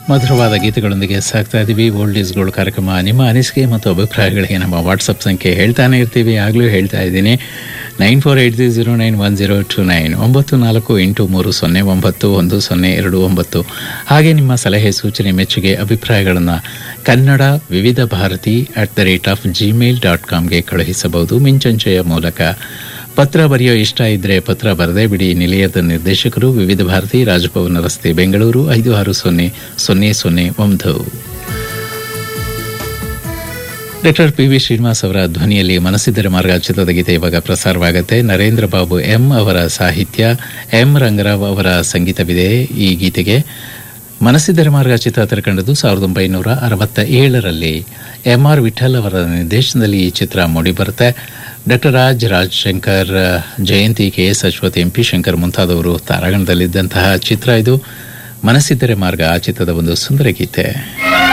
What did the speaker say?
ಮಧುರವಾದ ಗೀತೆಗಳೊಂದಿಗೆ ಸಾಕ್ತಾ ಇದ್ದೀವಿ ಓಲ್ಡ್ ಈಸ್ ಗೋಲ್ಡ್ ಕಾರ್ಯಕ್ರಮ ನಿಮ್ಮ ಅನಿಸಿಕೆ ಮತ್ತು ಅಭಿಪ್ರಾಯಗಳಿಗೆ ನಮ್ಮ ವಾಟ್ಸಪ್ ಸಂಖ್ಯೆ ಹೇಳ್ತಾನೆ ಇರ್ತೀವಿ ಆಗಲೂ ಹೇಳ್ತಾ ಇದ್ದೀನಿ nine four eight three zero nine one zero two nine ಒಂಬತ್ತು ನಾಲ್ಕು ಎಂಟು ಮೂರು ಸೊನ್ನೆ ಒಂಬತ್ತು ಒಂದು ಸೊನ್ನೆ ಎರಡು ಒಂಬತ್ತು ಹಾಗೆ ನಿಮ್ಮ ಸಲಹೆ ಸೂಚನೆ ಮೆಚ್ಚುಗೆ ಅಭಿಪ್ರಾಯಗಳನ್ನು Kannada Vividha Bharati at the rate of Gmail dot ಕಾಮ್ಗೆ ಕಳುಹಿಸಬಹುದು ಮಿಂಚಂಚೆಯ ಮೂಲಕ ಪತ್ರ ಬರೆಯೋ ಇಷ್ಟ ಇದ್ರೆ ಪತ್ರ ಬರದೇ ಬಿಡಿ ನಿಲಯದ ನಿರ್ದೇಶಕರು ವಿವಿಧ ಭಾರತಿ ರಾಜಭವನ ರಸ್ತೆ ಬೆಂಗಳೂರು ಐದು ಆರು ಸೊನ್ನೆ ಸೊನ್ನೆ ಸೊನ್ನೆ ಒಂದು ಡಾಕ್ಟರ್ ಪಿ ವಿ ಶ್ರೀನಿವಾಸ್ ಅವರ ಧ್ವನಿಯಲ್ಲಿ ಮನಸ್ಸಿದ್ದರ ಮಾರ್ಗ ಚಿತ್ರದ ಗೀತೆ ಇವಾಗ ಪ್ರಸಾರವಾಗುತ್ತೆ ನರೇಂದ್ರ ಬಾಬು ಎಂ ಅವರ ಸಾಹಿತ್ಯ ಎಂ ರಂಗರಾವ್ ಅವರ ಸಂಗೀತವಿದೆ ಈ ಗೀತೆಗೆ ಮನಸ್ಸಿದ್ದರ ಮಾರ್ಗ ಚಿತ್ರ ತೆರೆಕಂಡದ್ದು ಸಾವಿರದ ಒಂಬೈನೂರ ಅರವತ್ತ ಏಳರಲ್ಲಿ ಎಂ ಆರ್ ವಿಠಲ್ ಅವರ ನಿರ್ದೇಶನದಲ್ಲಿ ಈ ಚಿತ್ರ ಮೂಡಿಬರುತ್ತೆ doctor Raj Rajashankar Jayanthi K S Ashwath M P Shankar ಮುಂತಾದವರು ತಾರಾಗಣದಲ್ಲಿದ್ದಂತಹ ಚಿತ್ರ ಇದು ಮನಸ್ಸಿದ್ದರೆ ಮಾರ್ಗ ಆ ಚಿತ್ರದ ಒಂದು ಸುಂದರ ಗೀತೆ